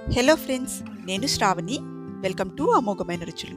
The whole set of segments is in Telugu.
హలో ఫ్రెండ్స్ నేను శ్రావణి వెల్కమ్ టు అమోఘమైన రుచులు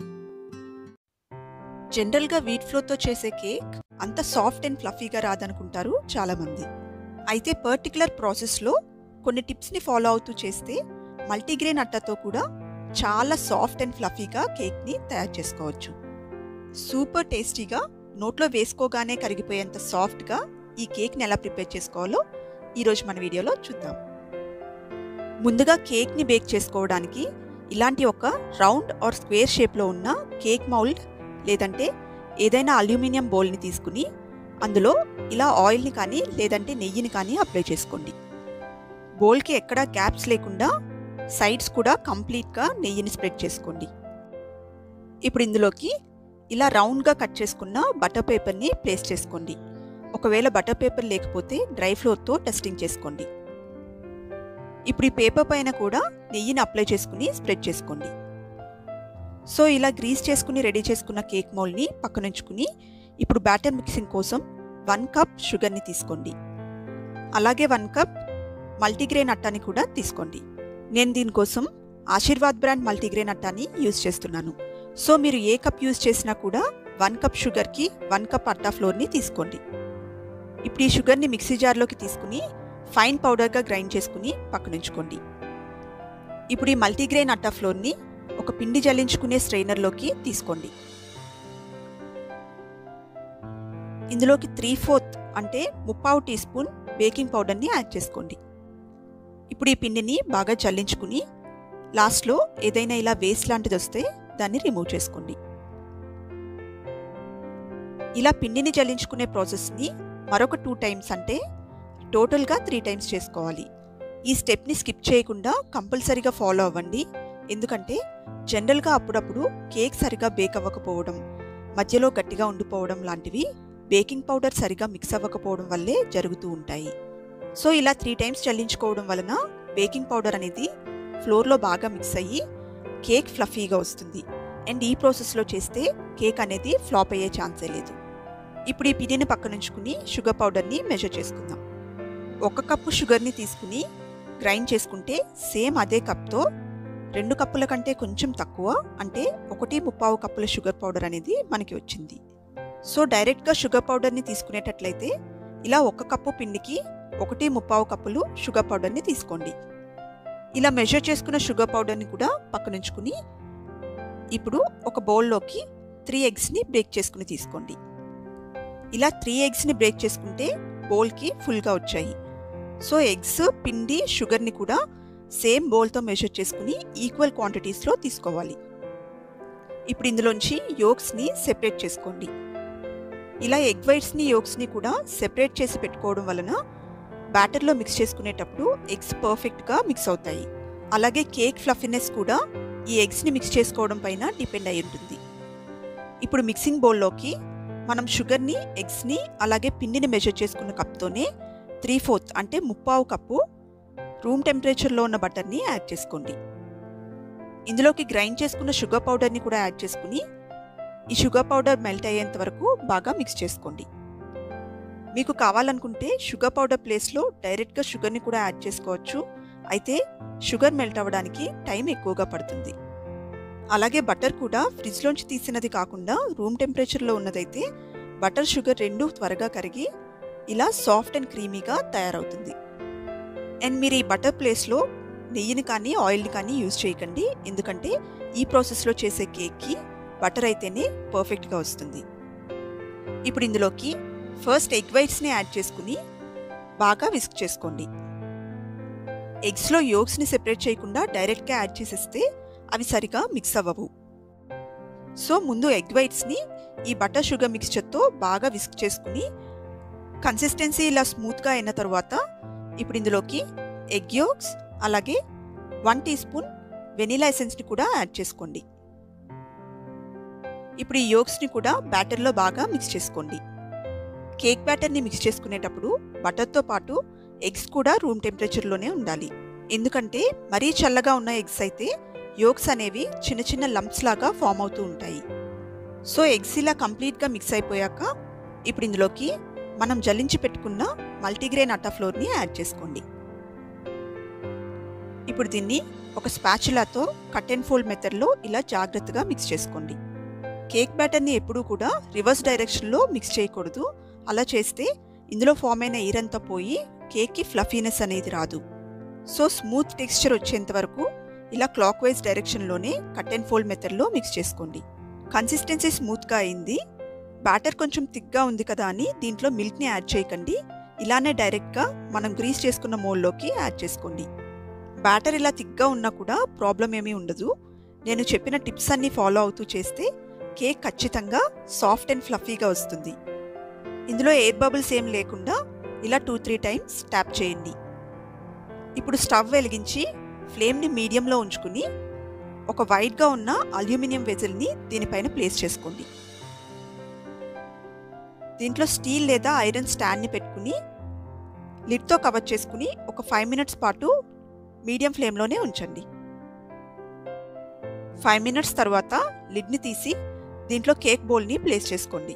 జనరల్గా వీట్ ఫ్లోతో చేసే కేక్ అంత సాఫ్ట్ అండ్ ఫ్లఫీగా రాదనుకుంటారు చాలామంది అయితే పర్టికులర్ ప్రాసెస్లో కొన్ని టిప్స్ని ఫాలో అవుతూ చేస్తే మల్టీగ్రెయిన్ అట్టతో కూడా చాలా సాఫ్ట్ అండ్ ఫ్లఫీగా కేక్ని తయారు చేసుకోవచ్చు సూపర్ టేస్టీగా నోట్లో వేసుకోగానే కరిగిపోయేంత సాఫ్ట్గా ఈ కేక్ని ఎలా ప్రిపేర్ చేసుకోవాలో ఈరోజు మన వీడియోలో చూద్దాం ముందుగా కేక్ని బేక్ చేసుకోవడానికి ఇలాంటి ఒక రౌండ్ ఆర్ స్క్వేర్ షేప్లో ఉన్న కేక్ మౌల్డ్ లేదంటే ఏదైనా అల్యూమినియం బౌల్ని తీసుకుని అందులో ఇలా ఆయిల్ని కానీ లేదంటే నెయ్యిని కానీ అప్లై చేసుకోండి బౌల్కి ఎక్కడా గ్యాప్స్ లేకుండా సైడ్స్ కూడా కంప్లీట్గా నెయ్యిని స్ప్రెడ్ చేసుకోండి ఇప్పుడు ఇందులోకి ఇలా రౌండ్గా కట్ చేసుకున్న బటర్ పేపర్ని ప్లేస్ చేసుకోండి ఒకవేళ బటర్ పేపర్ లేకపోతే డ్రై ఫ్లోర్తో టెస్టింగ్ చేసుకోండి ఇప్పుడు ఈ పేపర్ పైన కూడా నెయ్యిని అప్లై చేసుకుని స్ప్రెడ్ చేసుకోండి సో ఇలా గ్రీస్ చేసుకుని రెడీ చేసుకున్న కేక్ మౌల్ని పక్కనుంచుకుని ఇప్పుడు బ్యాటర్ మిక్సింగ్ కోసం వన్ కప్ షుగర్ని తీసుకోండి అలాగే వన్ కప్ మల్టీగ్రెయిన్ అట్టాని కూడా తీసుకోండి నేను దీనికోసం ఆశీర్వాద్ బ్రాండ్ మల్టీగ్రెయిన్ అట్టాని యూజ్ చేస్తున్నాను సో మీరు ఏ కప్ యూజ్ చేసినా కూడా వన్ కప్ షుగర్కి వన్ కప్ అట్టా ఫ్లోర్ని తీసుకోండి ఇప్పుడు ఈ షుగర్ని మిక్సీ జార్లోకి తీసుకుని ఫైన్ పౌడర్గా గ్రైండ్ చేసుకుని పక్కనుంచుకోండి ఇప్పుడు ఈ మల్టీగ్రెయిన్ అట్టా ఫ్లోర్ని ఒక పిండి జల్లించుకునే స్ట్రైనర్లోకి తీసుకోండి ఇందులోకి త్రీ ఫోర్త్ అంటే ముప్పావు టీ స్పూన్ బేకింగ్ పౌడర్ని యాడ్ చేసుకోండి ఇప్పుడు ఈ పిండిని బాగా జల్లించుకుని లాస్ట్లో ఏదైనా ఇలా వేస్ట్ లాంటిది వస్తే దాన్ని రిమూవ్ చేసుకోండి ఇలా పిండిని జల్లించుకునే ప్రాసెస్ని మరొక టూ టైమ్స్ అంటే టోటల్గా త్రీ టైమ్స్ చేసుకోవాలి ఈ స్టెప్ని స్కిప్ చేయకుండా కంపల్సరీగా ఫాలో అవ్వండి ఎందుకంటే జనరల్గా అప్పుడప్పుడు కేక్ సరిగా బేక్ అవ్వకపోవడం మధ్యలో గట్టిగా ఉండిపోవడం లాంటివి బేకింగ్ పౌడర్ సరిగా మిక్స్ అవ్వకపోవడం వల్లే జరుగుతూ ఉంటాయి సో ఇలా త్రీ టైమ్స్ చల్లించుకోవడం వలన బేకింగ్ పౌడర్ అనేది ఫ్లోర్లో బాగా మిక్స్ అయ్యి కేక్ ఫ్లఫీగా వస్తుంది అండ్ ఈ ప్రాసెస్లో చేస్తే కేక్ అనేది ఫ్లాప్ అయ్యే ఛాన్సే లేదు ఇప్పుడు ఈ పిండిని పక్కనుంచుకుని షుగర్ పౌడర్ని మెజర్ చేసుకుందాం ఒక కప్పు షుగర్ని తీసుకుని గ్రైండ్ చేసుకుంటే సేమ్ అదే కప్తో రెండు కప్పుల కంటే కొంచెం తక్కువ అంటే ఒకటి ముప్పావు కప్పుల షుగర్ పౌడర్ అనేది మనకి వచ్చింది సో డైరెక్ట్గా షుగర్ పౌడర్ని తీసుకునేటట్లయితే ఇలా ఒక కప్పు పిండికి ఒకటి ముప్పావు కప్పులు షుగర్ పౌడర్ని తీసుకోండి ఇలా మెజర్ చేసుకున్న షుగర్ పౌడర్ని కూడా పక్కనుంచుకుని ఇప్పుడు ఒక బౌల్లోకి త్రీ ఎగ్స్ని బ్రేక్ చేసుకుని తీసుకోండి ఇలా త్రీ ఎగ్స్ని బ్రేక్ చేసుకుంటే బౌల్కి ఫుల్గా వచ్చాయి సో ఎగ్స్ పిండి షుగర్ని కూడా సేమ్ బౌల్తో మెజర్ చేసుకుని ఈక్వల్ క్వాంటిటీస్లో తీసుకోవాలి ఇప్పుడు ఇందులోంచి యోగ్స్ని సెపరేట్ చేసుకోండి ఇలా ఎగ్ వైట్స్ని యోగ్స్ని కూడా సెపరేట్ చేసి పెట్టుకోవడం వలన బ్యాటర్లో మిక్స్ చేసుకునేటప్పుడు ఎగ్స్ పర్ఫెక్ట్గా మిక్స్ అవుతాయి అలాగే కేక్ ఫ్లఫీనెస్ కూడా ఈ ఎగ్స్ని మిక్స్ చేసుకోవడం పైన డిపెండ్ అయి ఉంటుంది ఇప్పుడు మిక్సింగ్ బౌల్లోకి మనం షుగర్ని ఎగ్స్ని అలాగే పిండిని మెజర్ చేసుకున్న కప్తోనే త్రీ ఫోర్త్ అంటే ముప్పావు కప్పు రూమ్ టెంపరేచర్లో ఉన్న బటర్ని యాడ్ చేసుకోండి ఇందులోకి గ్రైండ్ చేసుకున్న షుగర్ పౌడర్ని కూడా యాడ్ చేసుకుని ఈ షుగర్ పౌడర్ మెల్ట్ అయ్యేంత వరకు బాగా మిక్స్ చేసుకోండి మీకు కావాలనుకుంటే షుగర్ పౌడర్ ప్లేస్లో డైరెక్ట్గా షుగర్ని కూడా యాడ్ చేసుకోవచ్చు అయితే షుగర్ మెల్ట్ అవ్వడానికి టైం ఎక్కువగా పడుతుంది అలాగే బటర్ కూడా ఫ్రిడ్జ్లోంచి తీసినది కాకుండా రూమ్ టెంపరేచర్లో ఉన్నదైతే బటర్ షుగర్ రెండు త్వరగా కరిగి ఇలా సాఫ్ట్ అండ్ క్రీమీగా తయారవుతుంది అండ్ మీరు ఈ బటర్ ప్లేస్లో నెయ్యిని కానీ ఆయిల్ని కానీ యూజ్ చేయకండి ఎందుకంటే ఈ ప్రాసెస్లో చేసే కేక్కి బటర్ అయితేనే పర్ఫెక్ట్గా వస్తుంది ఇప్పుడు ఇందులోకి ఫస్ట్ ఎగ్ వైట్స్ని యాడ్ చేసుకుని బాగా విస్క్ చేసుకోండి ఎగ్స్లో యోగ్స్ని సెపరేట్ చేయకుండా డైరెక్ట్గా యాడ్ చేసేస్తే అవి సరిగా మిక్స్ అవ్వవు సో ముందు ఎగ్ వైట్స్ని ఈ బటర్ షుగర్ మిక్స్చర్తో బాగా విస్క్ చేసుకుని కన్సిస్టెన్సీ ఇలా స్మూత్గా అయిన తర్వాత ఇప్పుడు ఇందులోకి ఎగ్ యోగ్స్ అలాగే వన్ టీ స్పూన్ వెనీలా ఎసెన్స్ని కూడా యాడ్ చేసుకోండి ఇప్పుడు ఈ యోగ్స్ని కూడా బ్యాటర్లో బాగా మిక్స్ చేసుకోండి కేక్ బ్యాటర్ని మిక్స్ చేసుకునేటప్పుడు బటర్తో పాటు ఎగ్స్ కూడా రూమ్ టెంపరేచర్లోనే ఉండాలి ఎందుకంటే మరీ చల్లగా ఉన్న ఎగ్స్ అయితే యోగ్స్ అనేవి చిన్న చిన్న లంప్స్ లాగా ఫామ్ అవుతూ ఉంటాయి సో ఎగ్స్ ఇలా కంప్లీట్గా మిక్స్ అయిపోయాక ఇప్పుడు ఇందులోకి మనం జల్లించి పెట్టుకున్న మల్టీగ్రెయిన్ అట్టా ఫ్లోర్ని యాడ్ చేసుకోండి ఇప్పుడు దీన్ని ఒక స్పాచులాతో కట్ అండ్ ఫోల్డ్ మెథడ్లో ఇలా జాగ్రత్తగా మిక్స్ చేసుకోండి కేక్ బ్యాటర్ని ఎప్పుడూ కూడా రివర్స్ డైరెక్షన్లో మిక్స్ చేయకూడదు అలా చేస్తే ఇందులో ఫామ్ అయిన ఈరంతా పోయి కేక్కి ఫ్లఫీనెస్ అనేది రాదు సో స్మూత్ టెక్స్చర్ వచ్చేంత వరకు ఇలా క్లాక్ వైజ్ డైరెక్షన్లోనే కట్ అండ్ ఫోల్డ్ మెథడ్లో మిక్స్ చేసుకోండి కన్సిస్టెన్సీ స్మూత్గా అయింది బ్యాటర్ కొంచెం థిక్గా ఉంది కదా అని దీంట్లో మిల్క్ని యాడ్ చేయకండి ఇలానే డైరెక్ట్గా మనం గ్రీస్ చేసుకున్న మోల్లోకి యాడ్ చేసుకోండి బ్యాటర్ ఇలా థిక్గా ఉన్నా కూడా ప్రాబ్లం ఏమీ ఉండదు నేను చెప్పిన టిప్స్ అన్నీ ఫాలో అవుతూ చేస్తే కేక్ ఖచ్చితంగా సాఫ్ట్ అండ్ ఫ్లఫీగా వస్తుంది ఇందులో ఎయిర్ బబుల్స్ ఏం లేకుండా ఇలా టూ త్రీ టైమ్స్ ట్యాప్ చేయండి ఇప్పుడు స్టవ్ వెలిగించి ఫ్లేమ్ని మీడియంలో ఉంచుకుని ఒక వైట్గా ఉన్న అల్యూమినియం వెజల్ని దీనిపైన ప్లేస్ చేసుకోండి దీంట్లో స్టీల్ లేదా ఐరన్ స్టాండ్ని పెట్టుకుని లిడ్తో కవర్ చేసుకుని ఒక ఫైవ్ మినిట్స్ పాటు మీడియం ఫ్లేమ్లోనే ఉంచండి ఫైవ్ మినిట్స్ తర్వాత లిడ్ని తీసి దీంట్లో కేక్ బౌల్ని ప్లేస్ చేసుకోండి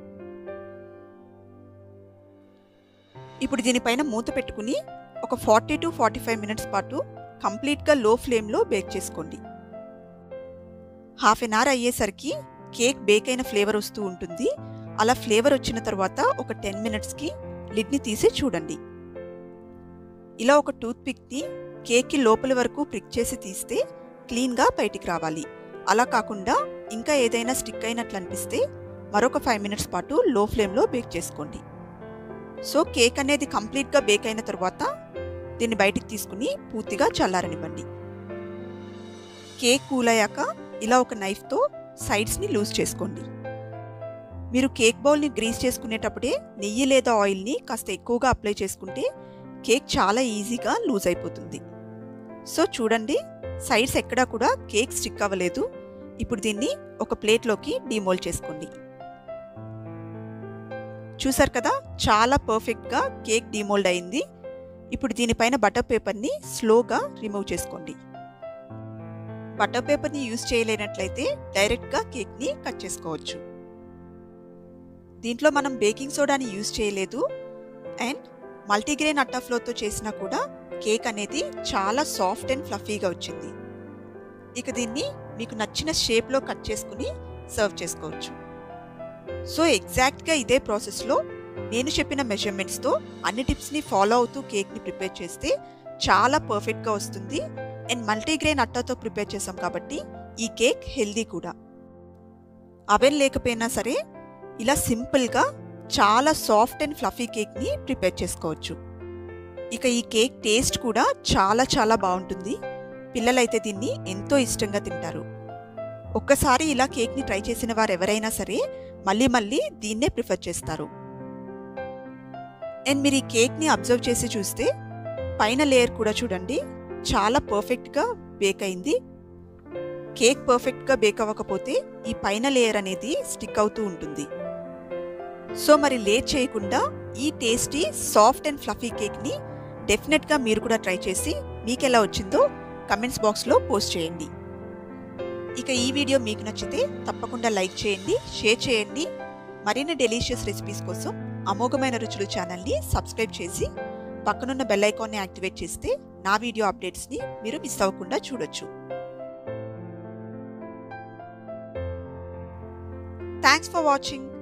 ఇప్పుడు దీనిపైన మూత పెట్టుకుని ఒక forty to forty five minutes పాటు కంప్లీట్గా లో ఫ్లేమ్లో బేక్ చేసుకోండి హాఫ్ ఎన్ అవర్ అయ్యేసరికి కేక్ బేక్ అయిన ఫ్లేవర్ వస్తూ ఉంటుంది అలా ఫ్లేవర్ వచ్చిన తర్వాత ఒక టెన్ మినిట్స్కి లిడ్ని తీసి చూడండి ఇలా ఒక టూత్ పిక్ని కేక్కి లోపల వరకు ప్రిక్ చేసి తీస్తే క్లీన్గా బయటికి రావాలి అలా కాకుండా ఇంకా ఏదైనా స్టిక్ అయినట్లు అనిపిస్తే మరొక ఫైవ్ మినిట్స్ పాటు లో ఫ్లేమ్లో బేక్ చేసుకోండి సో కేక్ అనేది కంప్లీట్గా బేక్ అయిన తర్వాత దీన్ని బయటికి తీసుకుని పూర్తిగా చల్లారనివ్వండి కేక్ కూల్ అయ్యాక ఇలా ఒక నైఫ్తో సైడ్స్ని లూజ్ చేసుకోండి మీరు కేక్ బౌల్ని గ్రీస్ చేసుకునేటప్పుడే నెయ్యి లేదా ఆయిల్ని కాస్త ఎక్కువగా అప్లై చేసుకుంటే కేక్ చాలా ఈజీగా లూజ్ అయిపోతుంది సో చూడండి సైడ్స్ ఎక్కడా కూడా కేక్ స్టిక్ అవ్వలేదు ఇప్పుడు దీన్ని ఒక ప్లేట్లోకి డీమోల్డ్ చేసుకోండి చూసారు కదా చాలా పర్ఫెక్ట్గా కేక్ డీమోల్డ్ అయింది ఇప్పుడు దీనిపైన బటర్ పేపర్ని స్లోగా రిమూవ్ చేసుకోండి బటర్ పేపర్ని యూజ్ చేయలేనట్లయితే డైరెక్ట్గా కేక్ని కట్ చేసుకోవచ్చు దీంట్లో మనం బేకింగ్ సోడాని యూజ్ చేయలేదు అండ్ మల్టీగ్రెయిన్ అట్టా ఫ్లోతో చేసినా కూడా కేక్ అనేది చాలా సాఫ్ట్ అండ్ ఫ్లఫీగా వచ్చింది ఇక దీన్ని మీకు నచ్చిన షేప్లో కట్ చేసుకుని సర్వ్ చేసుకోవచ్చు సో ఎగ్జాక్ట్గా ఇదే ప్రాసెస్లో నేను చెప్పిన మెజర్మెంట్స్తో అన్ని టిప్స్ని ఫాలో అవుతూ కేక్ని ప్రిపేర్ చేస్తే చాలా పర్ఫెక్ట్గా వస్తుంది అండ్ మల్టీగ్రెయిన్ అట్టాతో ప్రిపేర్ చేసాం కాబట్టి ఈ కేక్ హెల్దీ కూడా అవెన్ లేకపోయినా సరే ఇలా సింపుల్గా చాలా సాఫ్ట్ అండ్ ఫ్లఫీ కేక్ని ప్రిపేర్ చేసుకోవచ్చు ఇక ఈ కేక్ టేస్ట్ కూడా చాలా చాలా బాగుంటుంది పిల్లలైతే దీన్ని ఎంతో ఇష్టంగా తింటారు ఒక్కసారి ఇలా కేక్ని ట్రై చేసిన వారు ఎవరైనా సరే మళ్ళీ మళ్ళీ దీన్నే ప్రిఫర్ చేస్తారు అండ్ మీరు ఈ కేక్ని అబ్జర్వ్ చేసి చూస్తే పైన లేయర్ కూడా చూడండి చాలా పర్ఫెక్ట్గా బేక్ అయింది కేక్ పర్ఫెక్ట్గా బేక్ అవ్వకపోతే ఈ పైన లేయర్ అనేది స్టిక్ అవుతూ ఉంటుంది సో మరి లేట్ చేయకుండా ఈ టేస్టీ సాఫ్ట్ అండ్ ఫ్లఫీ కేక్ని డెఫినెట్గా మీరు కూడా ట్రై చేసి మీకు ఎలా వచ్చిందో కమెంట్స్ బాక్స్లో పోస్ట్ చేయండి ఇక ఈ వీడియో మీకు నచ్చితే తప్పకుండా లైక్ చేయండి షేర్ చేయండి మరిన్ని డెలీషియస్ రెసిపీస్ కోసం అమోఘమైన రుచులు ఛానల్ని సబ్స్క్రైబ్ చేసి పక్కనున్న బెల్ ఐకాన్ని యాక్టివేట్ చేస్తే నా వీడియో అప్డేట్స్ని మీరు మిస్ అవ్వకుండా చూడొచ్చు థ్యాంక్స్ ఫర్ వాచింగ్